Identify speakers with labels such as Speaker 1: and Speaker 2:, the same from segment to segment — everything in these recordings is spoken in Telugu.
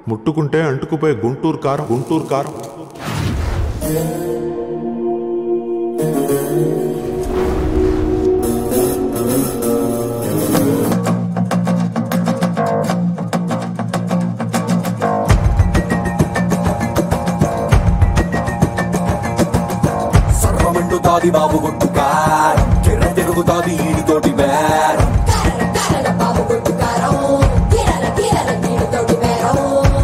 Speaker 1: ముట్టుకుంటే అంటుకుపోయే గుంటూరు కారం గుంటూరు కారం
Speaker 2: సర్వమండుతాది బాబు కొట్టు కారం కిర్ర తిరుగుతాది ఈడితోటి బేరం
Speaker 3: బాబు కొట్టుకారం కీరల కీరల నీటితోటి బేరం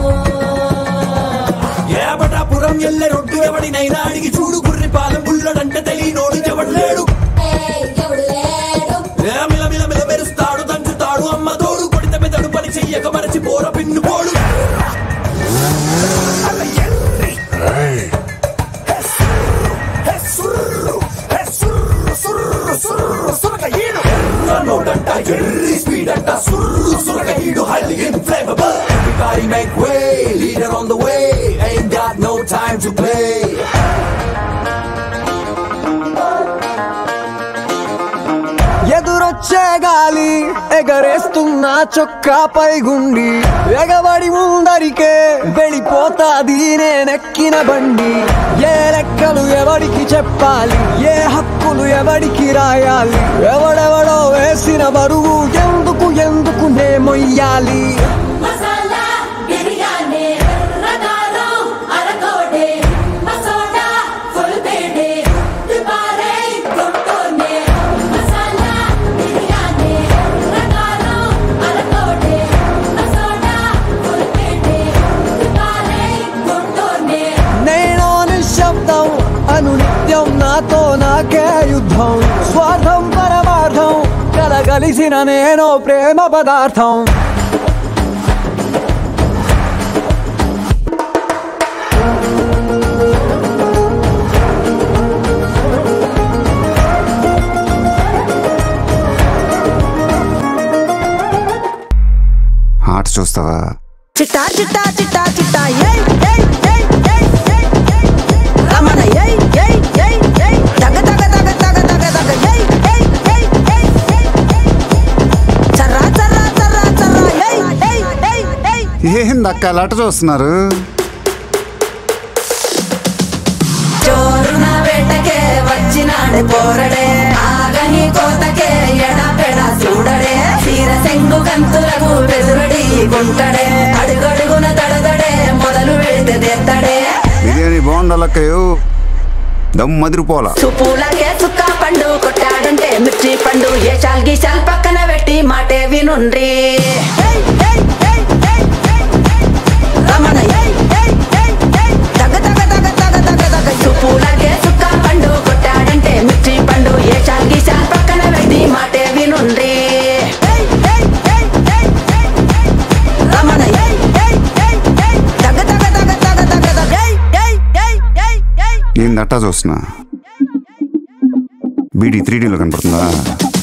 Speaker 2: ఏబటాపురం ఎల్లె రొడ్డు ఎవడినైనా అడిగి చూడు గుర్రి పాలెం బుల్లడంటే తెలియనోడు ఎవడు లేడు
Speaker 3: ఏయ్, ఎవడు లేడు
Speaker 2: ఏ మిల మిల మిల మెరుస్తాడు దంచుతాడు అమ్మ తోడు కొడితే మెదడు పని చెయ్యక మరచి పోర పిన్ను పోడు అలా ఎర్రి. హే సుర్రు, హే సుర్రు, హే సుర్రు, సుర్రు, సుర్రు, సురక ఈడు. ఎర్ర నోటంట ఎర్రి స్పీడ్ అంట సుర్రు సురక ఈడు highly inflammable. Everybody make way, leader on the way. Ain't got no time to play.
Speaker 4: ఎదురొచ్చే గాలి ఎగరేస్తున్న చొక్కాపై గుండి ఎగబడి ముందరికే వెళ్ళిపోతాది నేనెక్కిన బండి ఏ లెక్కలు ఎవడికి చెప్పాలి ఏ హక్కులు ఎవడికి రాయాలి ఎవడెవడో వేసిన బరువు ఎందుకు ఎందుకు నే మొయ్యాలి
Speaker 3: మసాలా బిర్యానీ రకాలం అరకోటే మసోడా ఫుల్ బేడే దుబారే గుంటూనే మసాలా బిర్యానీ రకాలం అరకోటే మసోడా ఫుల్ బేడే దుబారే గుంటూనే
Speaker 4: నేను నిశ్శబ్దం అను నిత్యం నాతో నాకే యుద్ధం స్వార్థం పరమార్థం కలగలిసిన నేను ప్రేమ పదార్థం
Speaker 5: ఆట చూస్తావా
Speaker 6: చిట్టా చిట్టా చిట్టా చిట్టా ఏయ్ ఏయ్ ఏయ్ ఏయ్ ఏయ్ ఏయ్ రమణ ఏయ్ ఏయ్ ఏయ్ ఏయ్ తగ తగ తగ తగ తగ తగ ఏయ్ ఏయ్ ఏయ్ ఏయ్ ఏయ్ చర్రా చర్రా చర్రా చర్రా ఏయ్ ఏయ్ ఏయ్ ఏయ్
Speaker 5: ఏందక్క అలా ఆట చూస్తున్నారు
Speaker 6: చోరున వేటకే వచ్చినాడే పోరడే ఆగని కోతకే ఎడపెడ చూడడే తీర సెంగు కంతులకు బెదురడి గుంటడే అడుగడుగున దడదడే మొదలు పెడితే తెత్తడే
Speaker 5: బిర్యానీ బాగుండాలక్కయ్యో దమ్ మదిరిపోలా
Speaker 6: సుపూలకే సుక్క పండు కొట్టాడంటే మిర్చి పండు ఏ చాల్ గీసాల్ పక్కన పెట్టి మాటే వినుండ్రి రమణ ఏయ్, ఏయ్, ఏయ్, ఏయ్, తగ తగ తగ తగ తగ తగ సుపూలకే సుక్క పండు కొట్టాడంటే మిర్చి పండు ఏ చాల్ గీసాల్ పక్కన పెట్టి మాటే వినుండ్రి రమణ ఏయ్, ఏయ్, ఏయ్, ఏయ్, తగ తగ తగ తగ తగ తగ ఏయ్, ఏయ్, ఏయ్, ఏయ్, ఏయ్.
Speaker 5: ఏంది అట్టా చూస్తున్నా బీడీ త్రీ డీలో కనపడుతుందా